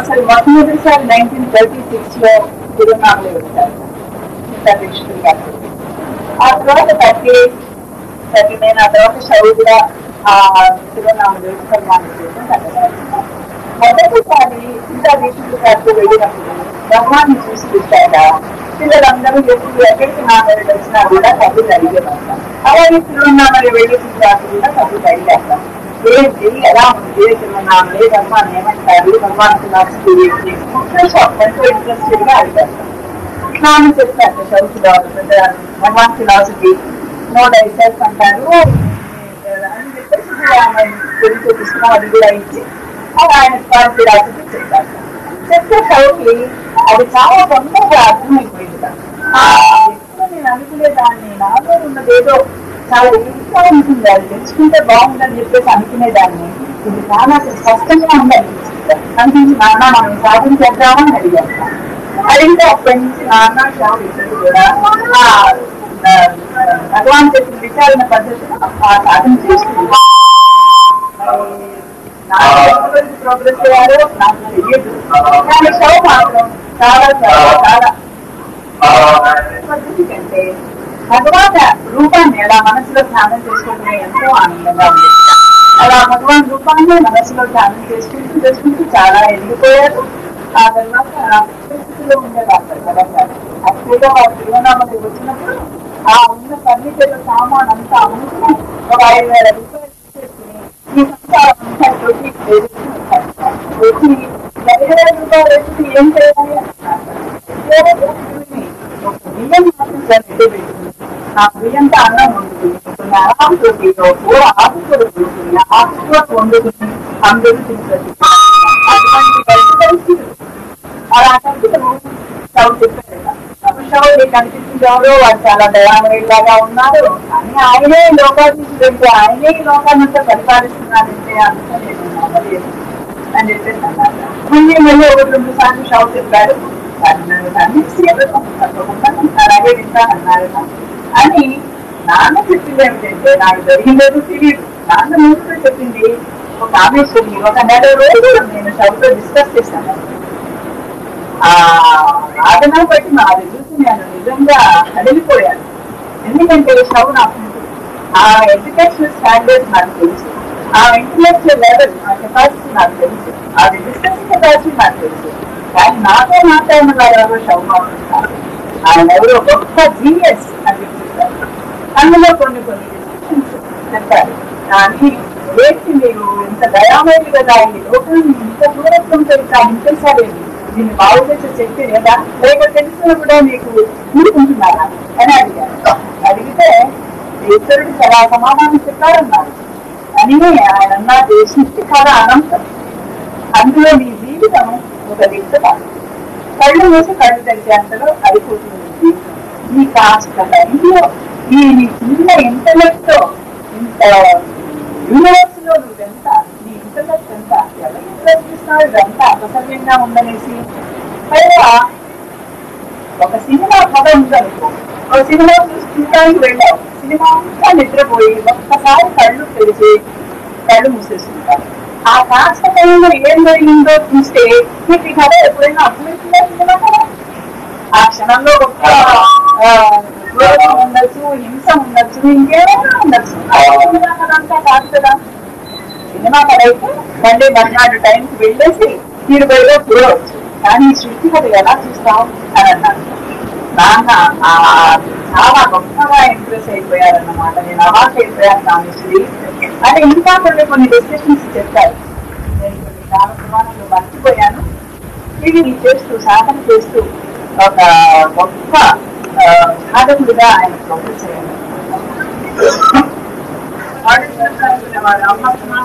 అసలు మొట్టమొదటిసారి nineteen thirty six లో తిరునామలే వచ్చారు సతీష్కుడు గారు ఆ తర్వాత థర్టీ థర్టీ నైన్ ఆ తర్వాత షౌ కూడా ఆ తిరునామలు సన్మానం చేయడం కట్టబడుతున్నారు మొదటిసారి సీతాదేశుడు గారికి వెళ్ళినప్పుడు బ్రహ్మాన్ని చూసి వచ్చాక పిల్లలందరూ ఎప్పుడు ఎక్కడికి నామలు వచ్చినా కూడా కబులు అడిగేవాళ్ళం అలాగే తిరువన్నామలు వెళ్ళి చూసాక కూడా కబులు అడిగేస్తాం ఏంటి ఎలా ఉంది తిరువన్నామలే బ్రహ్మాన్ని ఏమంటారు బ్రహ్మానికి నాకు ఎంతో షాప్ ఎంతో ఇంట్రెస్టెడ్ గా అడిగేస్తాం స్నానం చేస్తారు చదువు భగవాన్ ఫిలాసఫీ నో డైసెల్ఫ్ అంటారు అని చెప్పేసి ఆయన గురించి పుస్తకం అది కూడా ఇచ్చి అది ఆయన స్వామి ఫిలాసఫీ చెప్పారు చెప్తే చదువుకి అది చాలా తొందరగా అర్థమైపోయింది ఆ, ఎప్పుడు నేను అనుకునేదాన్ని నాలో ఉన్నదేదో చాలా ఇంకా ఉంటుంది అది తెలుసుకుంటే బాగుందని చెప్పేసి అనుకునేదాన్ని ఇది చాలా స్పష్టంగా ఉంది అనిపించింది అనిపించి నాన్న మనం సాధన చేద్దామని అడిగాను అడిగితే అప్పటి నుంచి నాన్న షావు ఇద్దరు కూడా ఆ, ఆ, భగవాన్ చెప్పిన విచారణ పద్ధతిలో ఆ సాధన చేస్తుంది ప్రోగ్రెస్ అయ్యారో నాకు తెలియదు కానీ షో మాత్రం చాలా చాలా చాలా పద్ధతి కంటే భగవాన్ రూపాన్ని ఎలా మనసులో ధ్యానం చేసుకుంటే ఎంతో ఆనందంగా ఉంది అలా భగవాన్ రూపాన్ని మనసులో ధ్యానం చేసుకుంటూ చేసుకుంటూ చాలా ఎదిగిపోయారు ఆ తర్వాత పరిస్థితిలో ఉండేవారు భగవాన్ యాక్చువల్గా వారు తిరువనామకి వచ్చినప్పుడు ఆ ఉన్న ఫర్నిచర్ సామాన్ అంతా అమ్ముకుని ఒక ఐదు వేల రూపాయలు చేసుకుని ఈ సంసారం అంతా తోటి వచ్చి ఐదు వేల రూపాయలు వచ్చి ఏం చేయాలి అంటున్నారు ఒక బియ్యం మాత్రం సరిగ్గా పెట్టుకుని ఆ బియ్యంతో అన్నం వండుకుని కొన్ని ఆకుతోటి కూర ఆకుకూర వండుకుని ఆకుకూర వండుకుని అందరూ తింటారు అటువంటి పరిస్థితులు అలాంటప్పుడు షావు చెప్పారు అప్పుడు షావు నీకు కనిపించింది ఎవరో వాడు చాలా దయామయులాగా ఉన్నారు అని ఆయనే లోకాధీశుడు ఆయనే ఈ లోకాన్నంతా పరిపాలిస్తున్నారంటే అంతా నేను నమ్మలేదు అని చెప్పేసి అన్నారు మళ్ళీ మళ్ళీ ఒకటి రెండు సార్లు షావు చెప్పారు దాన్ని తప్పకుండా అలాగే వింటానన్నారు అని నాన్న చెప్పింది ఏమిటంటే నాకు జరిగిందేదో తెలియదు నాన్న ముందుతో చెప్పింది ఒక కామేశ్వరి ఒక నెల రోజులు నేను షావుతో డిస్కస్ చేశాను ఆ సాధన బట్టి నా చూసి నేను నిజంగా అడిగిపోయాను ఎందుకంటే షవ్ నాకు ఆ ఎడ్యుకేషనల్ స్టాండర్డ్స్ నాకు తెలుసు ఆ ఇంటలెక్చువల్ లెవెల్ ఆ కెపాసిటీ నాకు తెలుసు ఆ డిస్కషన్ కెపాసిటీ నాకు తెలుసు కానీ నాతో మాట్లాడిన వారు ఎవరో షవ్ మాత్రం కాదు ఆయన ఎవరో గొప్ప జీనియస్ అని చెప్తారు అందులో కొన్ని కొన్ని డిస్కషన్స్ చెప్పారు కానీ ఏంటి మీరు ఇంత దయామయులు కదా ఈ లోకాన్ని ఇంత దూరత్వంతో ఇట్లా హింసించాలేంటి దీన్ని బాగు చేసే శక్తి లేదా లేక తెలిసిన కూడా మీకు ఊరుకుంటున్నారా అని అడిగారు అడిగితే ఈశ్వరుడు చాలా సమాధానం చెప్పారన్నారు అని ఆయన అన్నారు సృష్టి చాలా అనంతం అందులో నీ జీవితం ఒక దిక్కుట కళ్ళు మూసి కళ్ళు తెరిచేంతలో అయిపోతుంది ఈ కాస్త టైంలో ఈ నీ చిన్న ఇంటలెక్ట్ ఇంత యూనివర్స్ లో నువ్వెంత నీ ఇంటలెక్ట్ ఎంత ఎలా ప్రశ్నిస్తున్నావు ఇదంతా అపసవ్యంగా ఉందనేసి పైగా ఒక సినిమా కథ ఉందనుకో ఒక సినిమా చూసి చూడడానికి వెళ్ళావు సినిమా అంతా నిద్రపోయి ఒక్కసారి కళ్ళు తెరిచి కళ్ళు మూసేస్తుంటారు ఆ కాస్త టైంలో ఏం జరిగిందో చూస్తే మీకు ఈ కథ ఎప్పుడైనా అర్థమవుతుందా సినిమా కదా ఆ క్షణంలో ఒక ఆ, ద్వేషం ఉండొచ్చు హింస ఉండొచ్చు ఇంకేమైనా ఉండొచ్చు ఆ సినిమా కథ అంతా కాదు కదా సినిమా కథ అయితే మళ్ళీ మర్నాడు టైంకి వెళ్ళేసి మీరు బయట చూడవచ్చు కానీ ఈ సృష్టి కథ ఎలా చూస్తాం అని అన్నారు నాన్న ఆ చాలా గొప్పగా ఇంప్రెస్ అయిపోయారన్నమాట నేను అవాక్ అయిపోయాను కామేశ్వరి అంటే ఇంకా కొన్ని కొన్ని డెసిషన్స్ చెప్పారు నేను కొన్ని కార్యక్రమాలను మర్చిపోయాను ఇవి చేస్తూ సాధన చేస్తూ ఒక గొప్ప ఆ, సాధకుడిగా ఆయన ప్రోగ్రెస్ అయ్యారు వాడు అమ్మ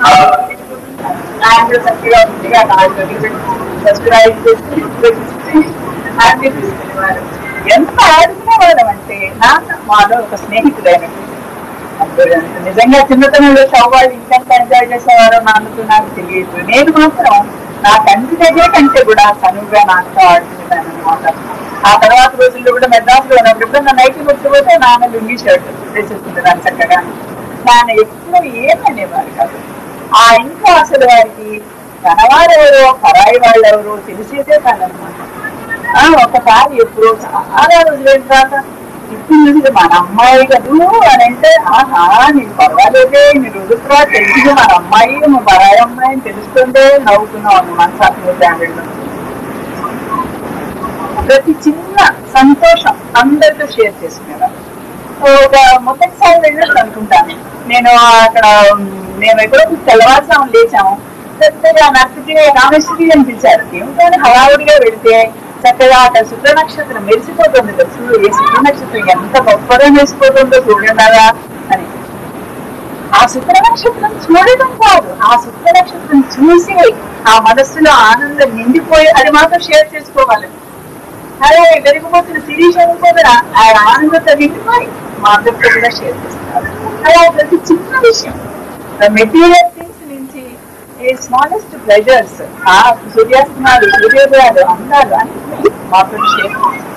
ఆయన చక్కగా ఉందిగా నాకు సబ్స్క్రైబ్ చేసి హ్యాపీ తీసుకునేవారు ఎంత ఆడుకునేవాళ్ళం అంటే నాన్న మాలో ఒక స్నేహితుడైనట్టు అప్పుడు నిజంగా చిన్నతనంలో షవ్వాళ్ళు ఇంకెంత ఎంజాయ్ చేసేవారో నాన్నతో నాకు తెలియదు నేను మాత్రం నా తండ్రి దగ్గర కంటే కూడా చనువుగా నాన్నతో ఆడుకునేదాన్ని అనమాట ఆ తర్వాత రోజుల్లో కూడా మెడ్రాస్ లో ఉన్నప్పుడు నా నైట్ కొట్టుకుపోతే నాన్న లుంగి షర్ట్ వేసేసుకుంటున్నాను చక్కగా నాన్న ఎప్పుడు ఏమనేవారు కాదు ఆ ఇంట్లో అసలు వారికి తనవారెవరో పరాయి వాళ్ళెవరో తెలిసేదే కాదనమాట ఆ, ఒకసారి ఎప్పుడో చాలా రోజులైన తర్వాత ఇప్పుడు చూసి మన అమ్మాయి కదూ అని అంటే ఆహా నీకు పర్వాలేదే నీ రోజుల తర్వాత తెలిసింది మన అమ్మాయి మా పరాయి అమ్మాయి అని తెలుస్తుందే నవ్వుతున్నావు అన్న మనసాత్మ బ్రాండెడ్ ప్రతి చిన్న సంతోషం అందరితో షేర్ చేసుకునేవారు ఒక మొదటిసారి వెళ్ళినట్టు అనుకుంటాను నేను అక్కడ ఉమ్, మేము ఎక్కడో తెల్లవారుసాము లేచాము చక్కగా నర్సుకి రామేశ్వరి అని పిలిచారు ఏమిటో హడావుడిగా వెళ్తే చక్కగా అక్కడ శుక్ర నక్షత్రం మెరిసిపోతుంది కదా చూడు ఏ శుక్ర నక్షత్రం ఎంత గొప్పగా మెరిసిపోతుందో చూడండారా అని ఆ శుక్ర నక్షత్రం చూడటం కాదు ఆ శుక్ర నక్షత్రం చూసి ఆ మనస్సులో ఆనందం నిండిపోయి అది మాత్రం షేర్ చేసుకోవాలి అదే వెలిగిపోతున్న శిరీష్ కూడా ఆ ఆనందంతో నిండిపోయి మా అందరితో కూడా షేర్ చేస్తున్నారు అలా ప్రతి చిన్న విషయం మెటీరియల్ థింగ్స్ నుంచి ఏ స్మాలెస్ట్ ప్లెజర్స్ ఆ సూర్యాస్తమాలు సూర్యోదయాలు అందాలు అన్ని మాతో షేర్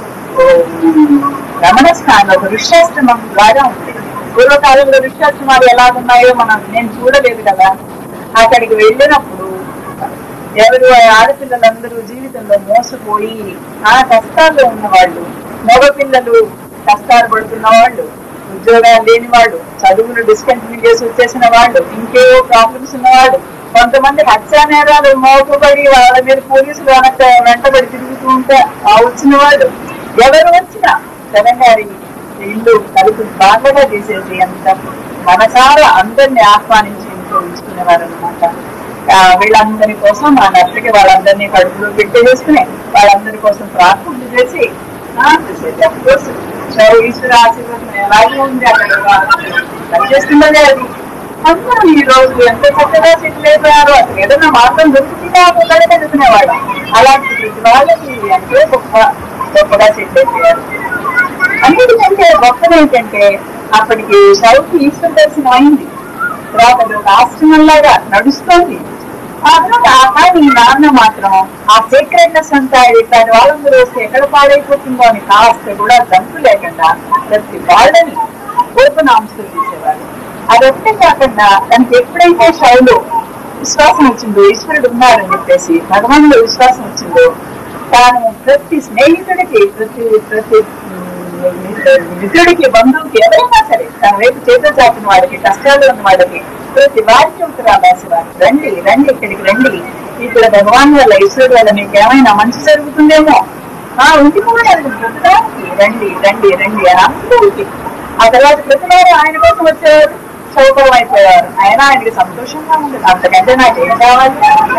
రమణ స్థానం ఒక ఋష్యాశ్రమం లాగా ఉంది పూర్వకాలంలో ఋష్యాశ్రమాలు ఎలా ఉన్నాయో మనం నేను చూడలేదు కదా అక్కడికి వెళ్ళినప్పుడు ఎవరు ఆడపిల్లలందరూ జీవితంలో మోసపోయి ఆ కష్టాల్లో ఉన్నవాళ్ళు మగపిల్లలు కష్టాలు పడుతున్న వాళ్ళు ఉద్యోగాలు లేని వాళ్ళు చదువులు డిస్కంటిన్యూ చేసి వచ్చేసిన వాళ్ళు ఇంకేవో ప్రాబ్లమ్స్ ఉన్నవాళ్ళు కొంతమంది హత్యా నేరాలు మోపబడి వాళ్ళ మీద పోలీసులు వెనక వెంటబడి తిరుగుతూ ఉంటే ఆ వచ్చిన వాళ్ళు ఎవరు వచ్చినా తెలంగాణ ఇల్లు తలుపు బాగా చేసేసి అంత మనసారా అందరినీ ఆహ్వానించి ఇంట్లో ఉంచుకునేవారు అనమాట వీళ్ళందరి కోసం మా నర్సకి వాళ్ళందరినీ కడుపులో పెట్టేసుకుని వాళ్ళందరి కోసం ప్రార్థనలు చేసి ఆ, చేసేది అఫ్ కోర్స్ ఈశ్వర ఆశీర్వాదం ఎలాగే ఉంది అక్కడ చేస్తున్నదే అది అందరూ ఈ రోజు ఎంత చక్కగా సెటిల్ అయిపోయారో అసలు ఏదైనా మార్గం దొరుకుతుందా ఒకటే చదువుకునేవాడు అలాంటి ప్రతి వాళ్ళకి ఎంతో గొప్ప గొప్పగా సెటిల్ అయిపోయారు అన్నిటికంటే గొప్పది ఏంటంటే అప్పటికి సౌత్ ఈస్టర్ దర్శనం అయింది తర్వాత అది ఒక ఆశ్రమంలాగా నడుస్తోంది ఆ తర్వాత ఆ కానీ నాన్న మాత్రం ఆ సీక్రెట్నెస్ అంతా ఇట్లాంటి వాళ్ళందరూ వస్తే ఎక్కడ పాడైపోతుందో అని కాస్త కూడా దంపు లేకుండా ప్రతి వాళ్ళని ఓపెన్ ఆంశలు తీసేవారు అదొక్కటే కాకుండా దానికి ఎప్పుడైతే శైలు విశ్వాసం వచ్చిందో ఈశ్వరుడు ఉన్నారని చెప్పేసి భగవానులో విశ్వాసం వచ్చిందో తాను ప్రతి స్నేహితుడికి ప్రతి ప్రతి ఉమ్, మిత్రుడికి బంధువుకి ఎవరైనా సరే తన వైపు చేతులు చాపిన వాడికి కష్టాలు ఉన్న వాడికి ప్రతి వారికి ఉత్తరాలు రాసేవారు రండి రండి ఇక్కడికి రండి ఇక్కడ భగవాన్ వల్ల ఈశ్వరుడు వల్ల మీకు ఏమైనా మంచి జరుగుతుందేమో ఆ ఇంటికి కూడా బ్రతకడానికి రండి రండి రండి అని అందరికీ ఆ తర్వాత ప్రతివారు ఆయన కోసం వచ్చేవారు సౌకర్యం అయిపోయారు ఆయన ఆయనకి సంతోషంగా ఉండదు అంతకంటే నాకు ఏం కావాలి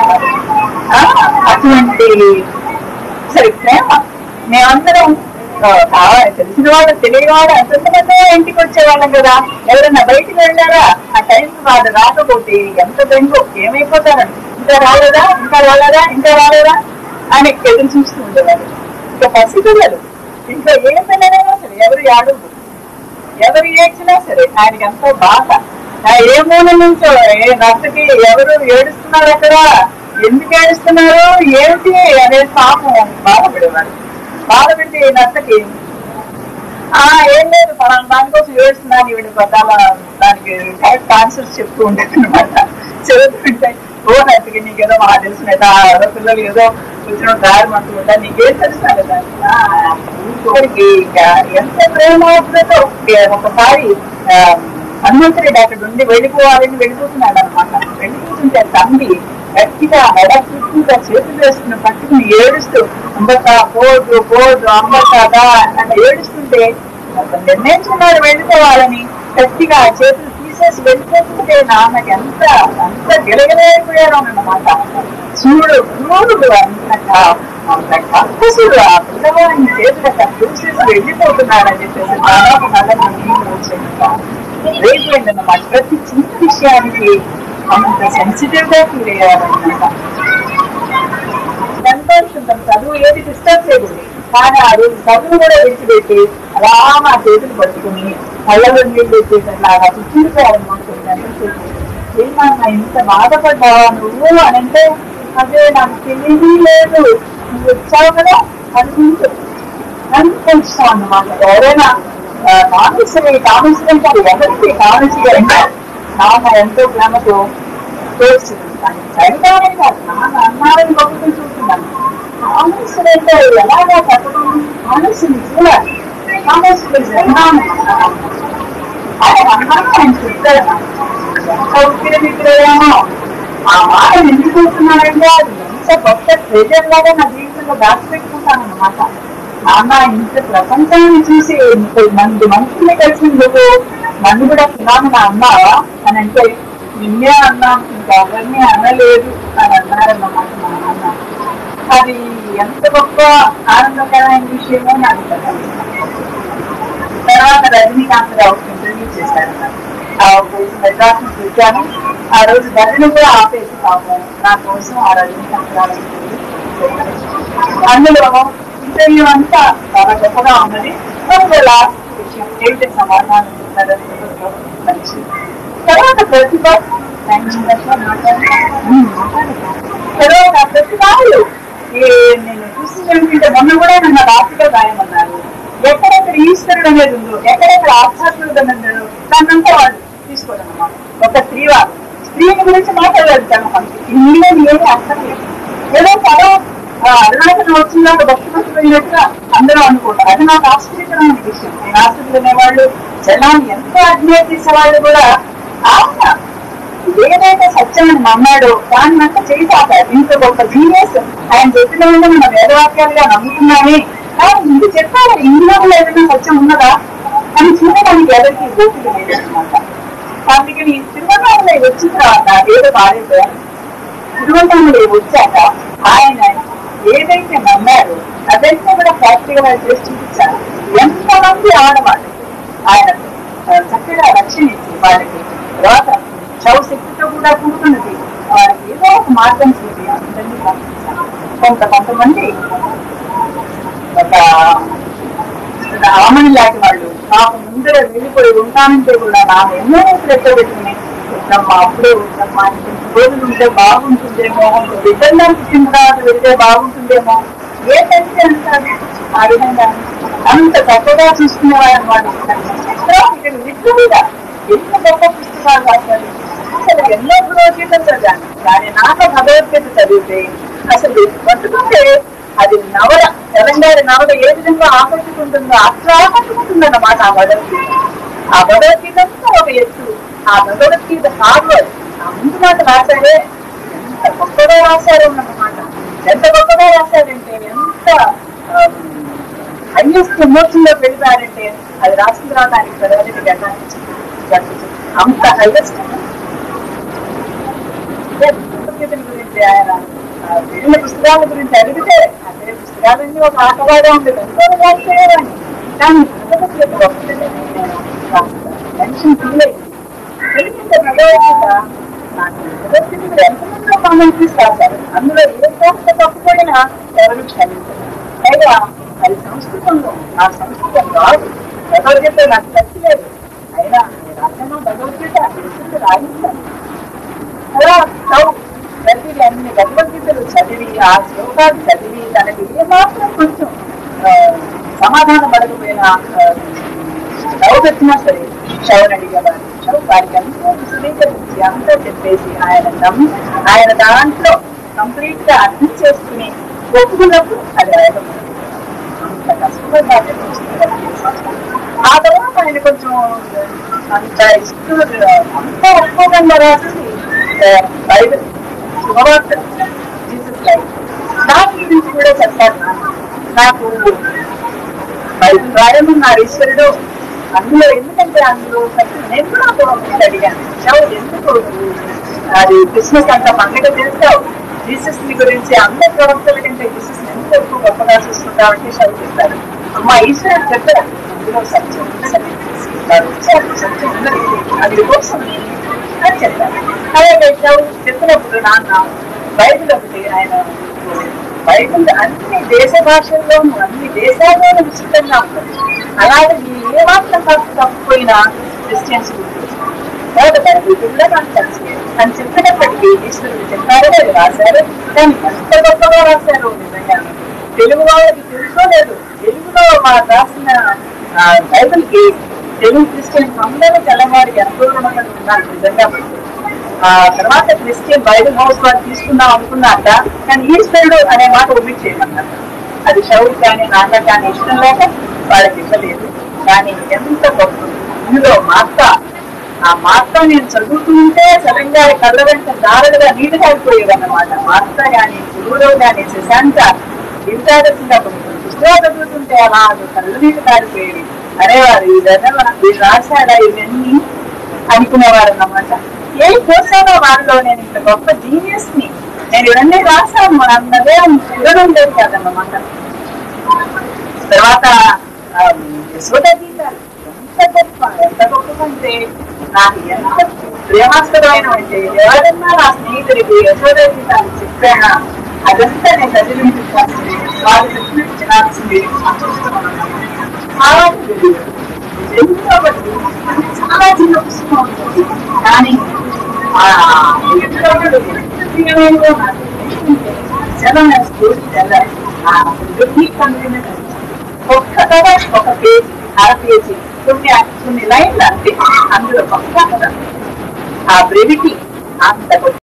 ఆ, అటువంటి సరే ప్రేమ మేమందరం ఆ, కావాలి తెలిసిన వాళ్ళు తెలియని వాళ్ళు ఎంతమంది ఇంటికి వచ్చేవాళ్ళం కదా ఎవరైనా బయటికి వెళ్ళారా ఆ టైం వాళ్ళు రాకపోతే ఎంత బెంగు ఏమైపోతారని ఇంకా రాలేదా ఇంకా రాలేదా ఇంకా రాలేదా అని ఎదురు చూస్తూ ఉండేవారు ఇంకా పసిపిల్లలు ఇంకా ఏ పిల్లలైనా సరే ఎవరు అడుగు ఎవరు ఏడ్చినా సరే ఆయనకి ఎంతో బాధ ఆ ఏ మూల నుంచో ఏ నర్సకి ఎవరు ఏడుస్తున్నారు అక్కడ ఎందుకు ఏడుస్తున్నారు ఏమిటి అనే పాపం బాధపడేవారు బాధపెట్టి నర్సకి ఆ ఏం లేదు పలానా దానికోసం ఏడుస్తున్నాను ఈవిడ పదాల దానికి కరెక్ట్ ఆన్సర్స్ చెప్తూ ఉండేది అనమాట చదువుతుంటే ఓ నర్సకి నీకేదో మా తెలిసినట్టు ఆ పిల్లలు ఏదో వచ్చిన దారి మంటూ ఉంటా నీకేం తెలుసా కదా ఆ, ఇక్కడికి ఇంకా ఎంత ప్రేమ అవుతుందో ఒకసారి ఆ, హనుమంతుడి అక్కడ నుండి వెళ్ళిపోవాలని వెళ్ళిపోతున్నాడు అనమాట వెళ్ళిపోతుంటే తండ్రి గట్టిగా మెడ చుట్టూగా చేతులు వేసుకుని పట్టుకుని ఏడుస్తూ అంబక పోదు పోదు అంబకదా అని ఏడుస్తుంటే అతను నిర్ణయించుకున్నాడు వెళ్ళిపోవాలని గట్టిగా ఆ చేతులు తీసేసి వెళ్ళిపోతుంటే నాన్నకి ఎంత అంత గిలగిలైపోయారు అన్నమాట చూడు చూడు అంత అంత కక్కుసుడు ఆ పిల్లవాడిని చేతులు అక్కడ చూసేసి వెళ్ళిపోతున్నాడని చెప్పేసి దాదాపు నల్ల నీళ్ళు వచ్చేది రేపోయిందన్నమాట ప్రతి చిన్న విషయానికి అంత సెన్సిటివ్ గా ఫీల్ అయ్యారన్నమాట సంతోషం తన చదువు ఏది డిస్టర్బ్ చేయకూడదు కానీ ఆ రోజు చదువు కూడా విడిచిపెట్టి అలా మా చేతులు పట్టుకుని కళ్ళలో నీళ్ళు వచ్చేసట్లాగా చుట్టూరుకోవాలనుకుంటుంది ఏమన్నా ఇంత బాధపడ్డావా నువ్వు అని అంటే అదే నాకు తెలియదు లేదు నువ్వు వచ్చావు కదా అనుకుంటూ అనుకుంటాం అన్నమాట ఎవరైనా కామేశ్వరి కామేశ్వరి అంటారు ఎవరికి కామేశ్వరి అంటే నాన్న ఎంతో ప్రేమతో తోడ్చింది చదివానే కాదు నాన్న అన్నారని గొప్పగా చూస్తున్నాను కామర్సులు అంటే ఎలాగా చెప్పడం కామర్సుని చూడాలి కామర్సులు విన్నాను ఆయన అన్నాను ఆయన చెప్తాడు ఎంత ఉక్కిరిమిక్కిరేమో ఆ మాట ఎందుకు చూస్తున్నానంటే అది ఎంత గొప్ప ట్రెజర్ లాగా నా జీవితంలో దాచిపెట్టుకుంటాను అనమాట నాన్న ఇంత ప్రపంచాన్ని చూసి ఇంత మంది మనుషుల్ని కలిసిందుకు నన్ను కూడా ఫిలామినా అన్నావా అని అంటే నిన్నే అన్నాను ఇంకెవరిని అనలేదు అని అన్నారన్నమాట మా నాన్న అది ఎంత గొప్ప ఆనందకరమైన విషయమో నాకు తెలియదు తర్వాత రజనీకాంత్ రావు ఇంటర్వ్యూ చేశారు ఆ రోజు మెడ్రాస్ నుంచి వచ్చాను ఆ రోజు ధరని కూడా ఆపేసి పాపం నా కోసం ఆ రజనీకాంత్ రావు interview చేశారు. అందులో ఇంటర్వ్యూ అంతా చాలా గొప్పగా ఉన్నది ఒక లాస్ట్ విషయం ఏంటి సమాధానం చెప్తారని మంచి తర్వాత ప్రతిభ థ్యాంక్ యూ సార్ మాట్లాడారు తర్వాత ప్రతిభాలు ఈ నేను చూసి ఏంటంటే మొన్న కూడా నన్ను రాత్రిలో రాయమన్నారు ఎక్కడెక్కడ ఈశ్వరుడు అనేది ఉందో ఎక్కడెక్కడ ఆధ్యాత్మికుడు అనేది ఉందో దాన్నంతా వాళ్ళు తీసుకోవడం అన్నమాట ఒక స్త్రీ వాళ్ళు స్త్రీని గురించి మాట్లాడారు చాలా మంది ఇందులో ఏమి అర్థం లేదు ఏదో చాలా ఆ, అరుణాచలం వచ్చిందాక భక్తి పట్టిపోయినట్టుగా అందరూ అనుకుంటారు అది నాకు ఆశ్చర్యకరమైన విషయం నేను ఆశ్చర్యం అనేవాళ్ళు జనాన్ని ఎంతో అడ్మైర్ చేసేవాళ్ళు కూడా ఆయన ఏదైతే సత్యాన్ని నమ్మాడో దాన్ని అంతా చేశాక ఇంత గొప్ప జీనియస్ ఆయన చెప్పిన వెంటనే మన వేదవాక్యాలుగా నమ్ముతున్నామే కానీ ఇంత చెప్పారు ఇందులో కూడా ఏదైనా సత్యం ఉన్నదా అని చూడడానికి ఎవరికి ఓపిక లేదన్నమాట అందుకని తిరువన్నామలై వచ్చిన తర్వాత ఏదో పాడైపోయారు తిరువన్నామలై వచ్చాక ఆయన ఏదైతే నమ్మారో అదైతే కూడా ప్రాక్టికల్ గా చేసి చూపించారు ఎంతమంది ఆడవాళ్ళు ఆయన ఆ, చక్కగా రక్షణ ఇచ్చి వాళ్ళకి తర్వాత శక్తితో కూడా కూడుకున్నది వారికి ఏదో ఒక మార్గం చూపి అందరినీ పంపించారు కొంత కొంతమంది ఒక రామని లాంటి వాళ్ళు నాకు ముందర వెళ్ళిపోయి ఉంటానంటే కూడా నా ఎన్నో పెట్టబెట్టుకుని వద్దమ్మా అప్పుడే వద్దమ్మా ఇంకొంచెం రోజులు ఉంటే బాగుంటుందేమో బిడ్డల్లో పుట్టిన తర్వాత వెళ్తే బాగుంటుందేమో ఏ తండ్రి అంటారు ఆ విధంగా అంత గొప్పగా చూసుకునేవాడు అనమాట ఇక్కడ నిజంగా ఎంత గొప్ప పుస్తకాలు రాశారు అసలు ఎన్నో భగవద్గీతలు చదివాను కానీ నాకు భగవద్గీత చదివితే అసలు పట్టుకుంటే అది నవల తెలంగాణ నవల ఏ విధంగా ఆకట్టుకుంటుందో అట్లా ఆకట్టుకుంటుంది అన్నమాట ఆ భగవద్గీత ఆ భగవద్గీత అంతా ఒక ఎత్తు ఆ భగవద్గీత హార్వర్డ్ ఆ ముందు మాట రాశారే ఎంత గొప్పగా రాశారు అన్నమాట ఎంత గొప్పగా రాశారంటే ఎంత హైయెస్ట్ ఎమోషన్ లో వెళ్ళిపోయారంటే అది రాసిన తర్వాత ఆయనకి చదవడానికి గట్టించింది అంత హైయెస్ట్ భగవద్గీతల గురించి ఆయన ఆ, వెళ్ళిన పుస్తకాల గురించి అడిగితే అదే పుస్తకాలన్నీ ఒక ఆటలాగా ఉంది ఎంతో రాసేవాడిని కానీ భగవద్గీత గొప్పదని నేను టెన్షన్ ఫీల్ అయింది ఎందుకంటే భగవద్గీత నాకు భగవద్గీత మీద ఎంతమందో కామెంట్రీస్ రాశారు అందులో ఏ కాస్త తప్పుపోయినా ఎవరు క్షమించారు పైగా అది సంస్కృతంలో ఆ సంస్కృతం రాదు భగవద్గీత నాకు తప్పలేదు అయినా నేను రాశాను భగవద్గీత ఎదురు రాయించాను అలా చౌ ప్రతిదీ అన్ని భగవద్గీతలు చదివి ఆ శ్లోకాలు చదివి తనకి ఏమాత్రం కొంచెం ఆ, సమాధానం పడకపోయినా డౌట్ వచ్చినా సరే శవన్ అడిగేవారు శవ్ వారికి అంతా విశదీకరించి అంతా చెప్పేసి ఆయన నమ్మి ఆయన దాంట్లో కంప్లీట్ గా అర్థం చేసుకుని ఒప్పుకున్నప్పుడు అది రాయకపోతుంది అంత కష్టపడి రాయకపోతుంది. ఆ తర్వాత ఆయన కొంచెం అంత ఇష్టం అంత ఒప్పుకోకుండా రాసింది బైబిల్ శుభవార్త జీసస్ లైఫ్ దాని గురించి కూడా చెప్తారు నాన్న. నాకు బైబిల్ రాయమన్నారు ఈశ్వరుడు అందులో ఎందుకంటే అందులో సత్యం నేను కూడా ఒక ఒకటి అడిగాను చావు ఎందుకు అది క్రిస్మస్ అంత పండుగ చేస్తావు జీసస్ ని గురించి అందరి ప్రవక్తల కంటే జీసస్ ఎంత ఎక్కువ గొప్పగా చూసుకుంటావు అంటే చదువు చెప్తారు అమ్మ ఈశ్వరుడు చెప్పారు అందులో సత్యం ఉన్నది వారు వచ్చారు సత్యం ఉన్నది అందుకోసం అని చెప్పారు అలాగే చదువు చెప్పినప్పుడు నాన్న బైబిల్ ఒకటి ఆయన బైబిల్ అన్ని దేశ భాషల్లోనూ అన్ని దేశాల్లోనూ విస్తృతంగా ఉంటుంది అలాగే మీరు ఏ మాత్రం తప్పు తప్పిపోయినా క్రిస్టియన్స్ తర్వాత బైబిల్ కూడా నాకు తెలుసు అని చెప్పినప్పటికీ ఈశ్వరుడు చెప్పారు అది రాశారు కానీ ఎంత గొప్పగా రాశారు నిజంగా తెలుగు వాళ్ళకి తెలుసో లేదు తెలుగులో మా రాసిన ఆ, బైబిల్ కి తెలుగు క్రిస్టియన్స్ అందరూ తెల్లవారికి ఎంతో రుణపడి ఉన్నారు నిజంగా ఆ తర్వాత క్రిస్టియన్ బైబిల్ హౌస్ వాళ్ళు తీసుకుందాం అనుకున్నాక కానీ ఈశ్వరుడు అనే మాట ఒమిట్ చేయమన్నారు అది షౌర్ కానీ నాన్న కానీ ఇష్టం లేక వాళ్ళకి ఇవ్వలేదు కానీ ఎంత గొప్ప ఇందులో మాత్ర ఆ మాత్రం నేను చదువుతుంటే సడన్ గా కళ్ళ వెంట దారులుగా నీటి కాలిపోయేది అన్నమాట మాత్ర కానీ గురువులో కానీ శశాంత ఇంటాడకుండా కొన్ని పుస్తకాలు చదువుతుంటే అలా అది కళ్ళు నీటి కాలిపోయేది అనేవారు ఈ విధంగా వీళ్ళు రాశాడా ఇవన్నీ అనుకునేవారు అన్నమాట ఏ కోసానో వారిలో నేను ఇంత గొప్ప జీనియస్ ని నేను ఇవన్నీ రాశాను అన్నదే చూడడం లేదు కాదన్నమాట తర్వాత ఆ, యశోద గీతాలు ఎంత గొప్ప ఎంత గొప్పదంటే నాకు ఎంత ప్రేమాస్పదమైన అంటే ఎవరన్నా నా స్నేహితుడికి యశోద గీతాలు చెప్పానా అదంతా నేను చదివించాల్సింది వాళ్ళు చెప్పినట్టు వినాల్సింది చాలా తెలియదు. తెలుగు కాబట్టి చాలా చిన్న పుస్తకం ఉంటుంది కానీ ఆ ఎదురుగాడు ఎంత తీయమైనదో నాకు తెలిసిందే. జనం స్టోరీ తెల్లాలి ఆ టెక్నిక్ కంటిన్యూ ఒక్క కథ ఒక పేజీ అర పేజీ కొన్ని కొన్ని లైన్లు అంతే అందులో ఒక్క కథ ఆ బ్రెవిటీ అంత గొప్ప